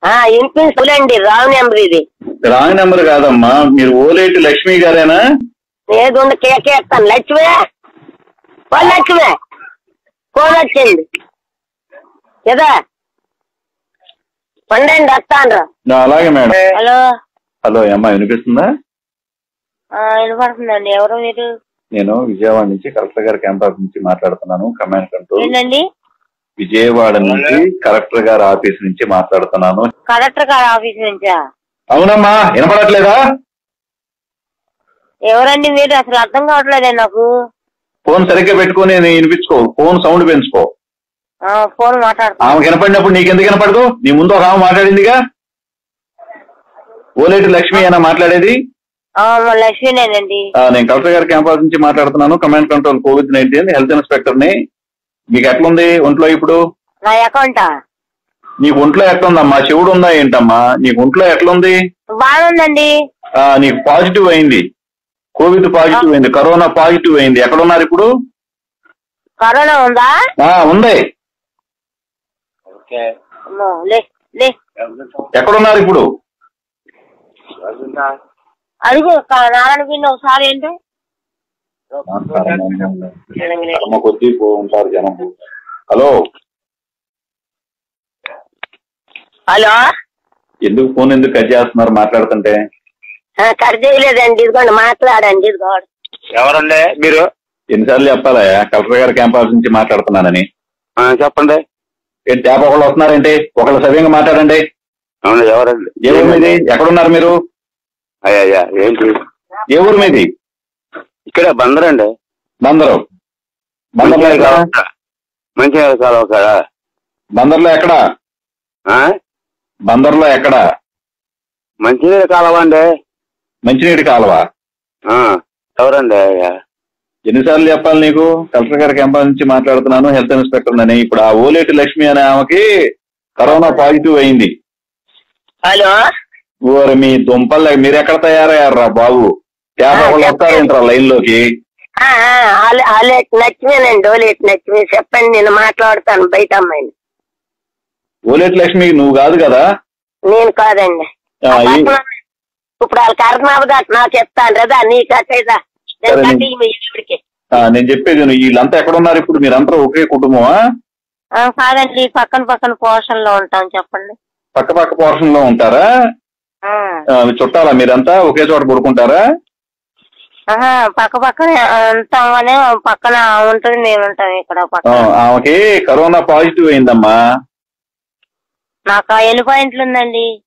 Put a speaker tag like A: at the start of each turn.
A: వినిపించలేండి Rao number ఇది
B: wrong number కాదమ్మా మీరు ఓలేటి లక్ష్మి గారేనా
A: ఏది ఉండి కేకేస్తాను లక్ష్మి ఓ లక్ష్మి ఫోన్ వచ్చింది కదా పండండి వస్తాను
B: ఆ, అలాగే మేడం
A: హలో
B: హలో అమ్మా వినిపిస్తుందా
A: వినపడుతుందండి ఎవరు మీరు
B: నేను విజయవాడ నుంచి కలెక్టర్ గారి క్యాంపస్ నుంచి మాట్లాడుతున్నాను కమాండ్ కంట్రోల్
A: ఏంటండి
B: విజయవాడ నుంచి కలెక్టర్ గారి ఆఫీస్ నుంచి మాట్లాడుతున్నాను
A: కలెక్టర్ గారి ఆఫీస్ నుంచా
B: అవునమ్మా వినపడట్లేదా
A: ఎవరండి మీరు అసలు అర్థం కావట్లేదే నాకు
B: ఫోన్ సరిగ్గా పెట్టుకొని వినిపించుకో ఫోన్ సౌండ్ పెంచుకో
A: ఆ, ఫోన్ మాట్లాడుతున్నా
B: ఆమె వినపడినప్పుడు నీకెందుకు వినపడదు నీ ముందు ఒక ఆమె మాట్లాడిందిగా ఓలేటి లక్ష్మి అయినా మాట్లాడేది
A: ఆ, మా లక్ష్మీనేనండి
B: ఆ, నేను కలెక్టర్ గారి క్యాంపస్ నుంచి మాట్లాడుతున్నాను command control Covid nineteen health inspector ని మీకు ఎట్లుంది ఒంట్లో ఇప్పుడు
A: నా అకౌంటా
B: నీకు ఒంట్లో ఎట్లుందమ్మా శివుడు ఉందా ఏంటమ్మా నీకు ఒంట్లో ఎట్లుంది
A: బాగుందండి
B: ఆ, నీకు పాజిటివ్ అయింది కోవిడ్ పాజిటివ్ అయింది కరోనా పాజిటివ్ అయింది ఎక్కడున్నారు ఇప్పుడు
A: కరోనా ఉందా
B: ఆ ఉంది
A: అమ్మో, లే లే
B: ఎక్కడున్నారు ఇప్పుడు
A: అడుగు క- నారాయణ పిన్ని ఒకసారి ఏంటి
B: కర్మ కొద్దీ పో ఉంటారు జనం హలో
A: హలో
B: ఎందుకు ఫోన్ ఎందుకు కట్ చేస్తున్నారు మాట్లాడుతుంటే
A: ఆ, కట్ చేయలేదండి ఇదిగోండి మాట్లాడండి ఇదిగోండి
C: ఎవరండి మీరు
B: ఎన్నిసార్లు చెప్పాలా కలెక్టర్ గారి క్యాంపస్ నుంచి మాట్లాడుతున్నానని
C: ఆ, చెప్పండి
B: ఏంటి ట్యాప్ ఒకళ్ళు వస్తున్నారేంటి ఒకళ్ళు సవ్యంగా మాట్లాడండి
C: అవును ఎవరండి
B: ఏ ఊరు మీది ఎక్కడున్నారు మీరు
C: అయ్యా అయ్యా ఏంటి
B: ఏ ఊరు మీది
C: ఇక్కడ బందరండి
B: బందరు బందర్లో ఎక్కడ
C: మంచిగా కాలువ కాడ
B: బందర్లో ఎక్కడ
C: ఆ?
B: బందర్లో ఎక్కడ
C: మంచినీళ్ళ కాలువ అండి
B: మంచినీటి కాలువ
C: ఆ, ఎవరండి అయ్యా
B: ఎన్నిసార్లు చెప్పాలి నీకు కలెక్టర్ గారి క్యాంపస్ నుంచి మాట్లాడుతున్నాను హెల్త్ ఇన్స్పెక్టర్ అని ఇప్పుడు ఆ ఓలేటి లక్ష్మి అనే ఆమెకి కరోనా పాజిటివ్ అయింది
A: హలో
B: ఓరి మీ దుంపలు మీరు ఎక్కడ తయారయ్యారా బాబు ట్యాప్ ఒకళ్ళు వస్తారేంట్రా లైన్ లోకి
A: ఆ, ఆ, ఆలే- ఆలేట్ నచ్చిమేనండి ఓలేట్ నచ్చిమే చెప్పండి నేను మాట్లాడతాను బయట అమ్మాయిని
B: ఓలేటి లక్ష్మి నువ్వు కాదు కదా
A: నేను కాదండి
B: ఆ,
A: ఆ
B: ఈ-
A: పక్కన ఇప్పుడు వాళ్ళ కర్ణాలు దాకా నాకు చెప్తాను కదా నీ కట్టేదా నేను
B: సరే,
A: కట్టి మీ ఈవిడికి
B: ఆ, నేను చెప్పేది విను. వీళ్ళంతా ఎక్కడ ఉన్నారు ఇప్పుడు మీరంతా ఒకే కుటుంబమా
A: ఆ, కాదండి పక్కన పక్కన పోర్షన్ లో ఉంటాం చెప్పండి
B: పక్క పక్క పోర్షన్ లో ఉంటారా
A: ఆ,
B: ఆ, చుట్టాలా మీరంతా ఒకే చోట పడుకుంటారా
A: ఆహా, పక్క పక్కన ఉంటాం కానీ పక్కన ఉంటుంది మేము ఉంటాం ఇక్కడ
B: ఆ,
A: పక్కన
B: ఆమెకి కరోనా పాజిటివ్ అయిందమ్మా
A: నాకు ఎన్ని పాయింట్లు ఉందండి